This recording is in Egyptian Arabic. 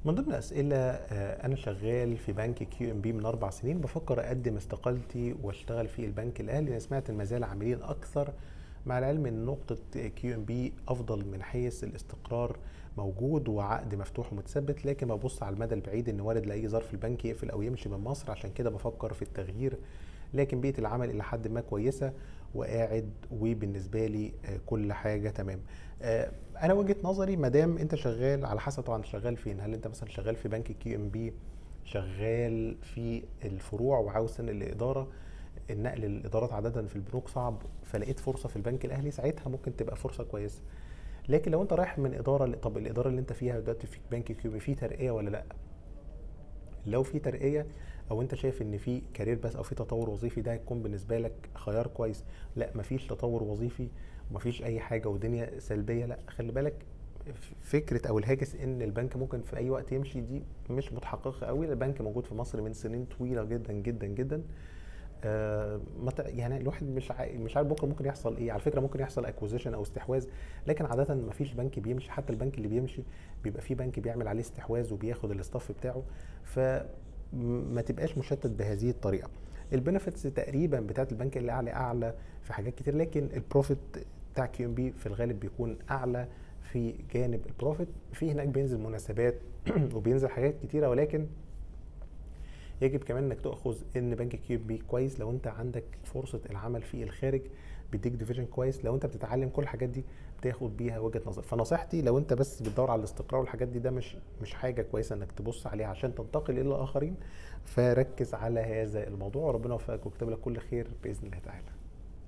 من ضمن الاسئله آه، انا شغال في بنك كيو ام بي من اربع سنين بفكر اقدم استقالتي واشتغل في البنك الاهلي انا سمعت ان ما زال عاملين اكثر مع العلم ان نقطه كيو ام بي افضل من حيث الاستقرار موجود وعقد مفتوح ومتثبت لكن ببص على المدى البعيد ان وارد لاي ظرف البنك يقفل او يمشي من مصر عشان كده بفكر في التغيير لكن بيئه العمل الى حد ما كويسه وقاعد وبالنسبه لي آه، كل حاجه تمام آه، انا وجهه نظري ما دام انت شغال على حسب طبعا شغال فين هل انت مثلا شغال في بنك كيو ام بي شغال في الفروع وعاوز تنقل الاداره النقل للادارات عاده في البنوك صعب فلقيت فرصه في البنك الاهلي ساعتها ممكن تبقى فرصه كويسه لكن لو انت رايح من اداره ل- طب الاداره اللي انت فيها دلوقتي في بنك كيو بي في ترقيه ولا لا لو في ترقيه او انت شايف ان في كارير بس او في تطور وظيفي ده هيكون بالنسبه لك خيار كويس لا مفيش تطور وظيفي ومفيش اي حاجه ودنيا سلبيه لا خلي بالك فكره او الهاجس ان البنك ممكن في اي وقت يمشي دي مش متحققه قوي البنك موجود في مصر من سنين طويله جدا جدا جدا آه ما تع- يعني الواحد مش عا- مش عارف بكره ممكن يحصل ايه على فكره ممكن يحصل اكوزيشن او استحواذ لكن عاده ما فيش بنك بيمشي حتى البنك اللي بيمشي بيبقى في بنك بيعمل عليه استحواذ وبياخد الاستاف بتاعه فما تبقاش مشتت بهذه الطريقه البنفيتس تقريبا بتاعت البنك اللي اعلى اعلى في حاجات كتير لكن البروفيت بتاع كيو ام بي في الغالب بيكون اعلى في جانب البروفيت في هناك بينزل مناسبات وبينزل حاجات كتيره ولكن يجب كمان انك تاخذ ان بنك كيو بي كويس لو انت عندك فرصه العمل في الخارج بيديك ديفيجن كويس لو انت بتتعلم كل الحاجات دي بتاخد بيها وجهه نظر فنصيحتي لو انت بس بتدور على الاستقرار والحاجات دي ده مش مش حاجه كويسه انك تبص عليها عشان تنتقل الى الاخرين فركز على هذا الموضوع وربنا يوفقك ويكتب لك كل خير باذن الله تعالى